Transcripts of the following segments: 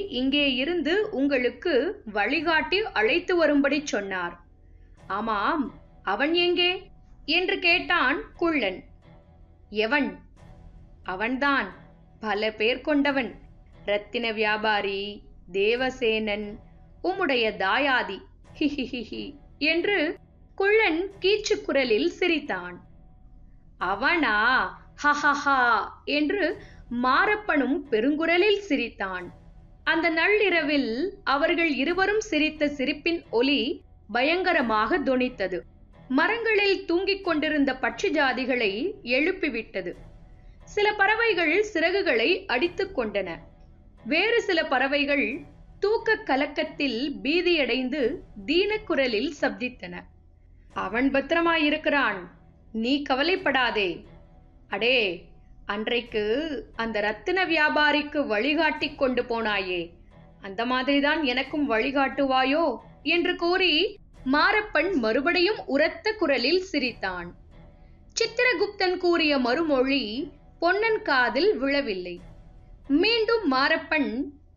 இங்கே இருந்து உங்களுக்கு வழிகாட்டி அழைத்து வரும்படி சொன்னார் ஆமாம் அவன் எங்கே என்று கேட்டான் குள்ளன் எவன் அவன்தான் பல பேர் கொண்டவன் ரத்தின வியாபாரி தேவசேனன் உம்முடைய தாயாதி ஹிஹிஹிஹி என்று குள்ளன் கீச்சு குரலில் சிரித்தான் அவனா ஹஹஹா என்று மாரப்பனும் பெருங்குரலில் சிரித்தான் அந்த நள்ளிரவில் அவர்கள் இருவரும் சிரித்த சிரிப்பின் ஒலி பயங்கரமாக தொனித்தது மரங்களில் தூங்கிக் கொண்டிருந்த பட்சி ஜாதிகளை எழுப்பிவிட்டது சில பறவைகள் சிறகுகளை அடித்துக் கொண்டன வேறு சில பறவைகள் தூக்க கலக்கத்தில் பீதியடைந்து தீனக்குரலில் சப்தித்தன அவன் பத்திரமாயிருக்கிறான் நீ கவலைப்படாதே அடே அன்றைக்கு அந்த ரத்தின வியாபாரிக்கு வழிகாட்டி கொண்டு போனாயே அந்த மாதிரிதான் எனக்கும் வழிகாட்டுவாயோ என்று கூறி மாரப்பன் மறுபடியும் உரத்த குரலில் சிரித்தான் சித்திரகுப்தன் கூறிய மறுமொழி பொன்னன் காதில் விழவில்லை மீண்டும் மாரப்பன்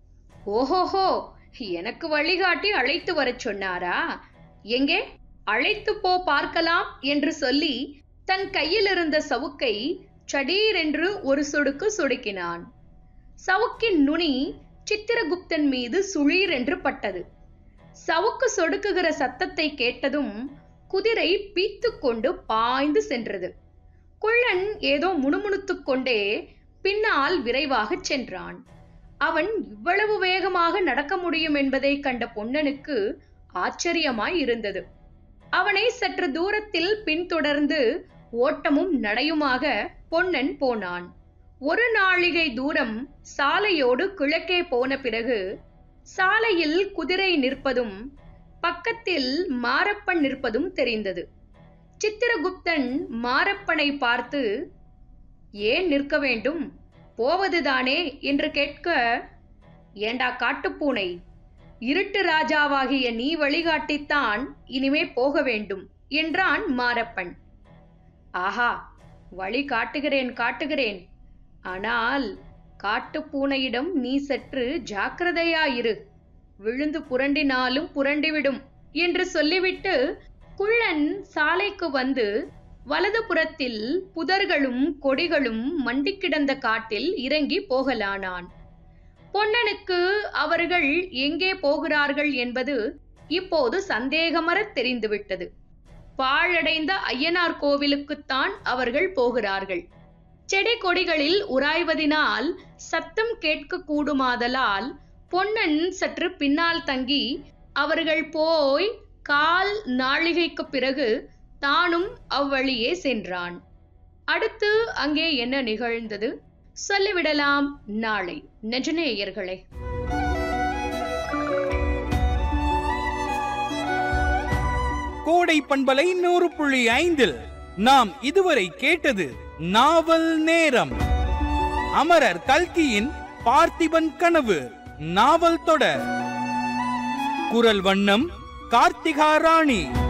ஓஹோஹோ எனக்கு வழிகாட்டி அழைத்து வரச் சொன்னாரா எங்கே அழைத்து போ பார்க்கலாம் என்று சொல்லி தன் கையில் இருந்த சவுக்கை சடீரென்று ஒரு சொடுக்கு சொடுக்கினான் சவுக்கின் நுனி சித்திரகுப்தன் மீது சுளீர் என்று பட்டது சவுக்கு சொடுக்குகிற சத்தத்தை கேட்டதும் குதிரை பீத்துக் கொண்டு பாய்ந்து சென்றது குள்ளன் ஏதோ முணுமுணுத்துக் கொண்டே பின்னால் விரைவாகச் சென்றான் அவன் இவ்வளவு வேகமாக நடக்க முடியும் என்பதை கண்ட பொன்னனுக்கு ஆச்சரியமாய் இருந்தது அவனை சற்று தூரத்தில் பின்தொடர்ந்து ஓட்டமும் நடையுமாக பொன்னன் போனான் ஒரு நாழிகை தூரம் சாலையோடு கிழக்கே போன பிறகு சாலையில் குதிரை நிற்பதும் பக்கத்தில் மாரப்பன் நிற்பதும் தெரிந்தது சித்திரகுப்தன் மாரப்பனை பார்த்து ஏன் நிற்க வேண்டும் போவதுதானே என்று கேட்க ஏண்டா காட்டுப்பூனை இருட்டு ராஜாவாகிய நீ வழிகாட்டித்தான் இனிமே போக வேண்டும் என்றான் மாரப்பன் ஆஹா வழி காட்டுகிறேன் காட்டுகிறேன் ஆனால் காட்டுப்பூனையிடம் நீ சற்று ஜாக்கிரதையாயிரு விழுந்து புரண்டினாலும் புரண்டிவிடும் என்று சொல்லிவிட்டு குள்ளன் சாலைக்கு வந்து வலது புறத்தில் புதர்களும் கொடிகளும் மண்டி கிடந்த காட்டில் இறங்கி போகலானான் பொன்னனுக்கு அவர்கள் எங்கே போகிறார்கள் என்பது இப்போது சந்தேகமறத் தெரிந்துவிட்டது பாழடைந்த ஐயனார் கோவிலுக்குத்தான் அவர்கள் போகிறார்கள் செடி கொடிகளில் உராய்வதினால் சத்தம் கேட்க கூடுமாதலால் பொன்னன் சற்று பின்னால் தங்கி அவர்கள் போய் கால் நாழிகைக்கு பிறகு தானும் அவ்வழியே சென்றான் அடுத்து அங்கே என்ன நிகழ்ந்தது சொல்லிவிடலாம் நாளை நெஜநேயர்களே கோடை பண்பலை நூறு புள்ளி ஐந்தில் நாம் இதுவரை கேட்டது நாவல் நேரம் அமரர் கல்கியின் பார்த்திபன் கனவு நாவல் தொடர் குரல் வண்ணம் கார்த்திகா ராணி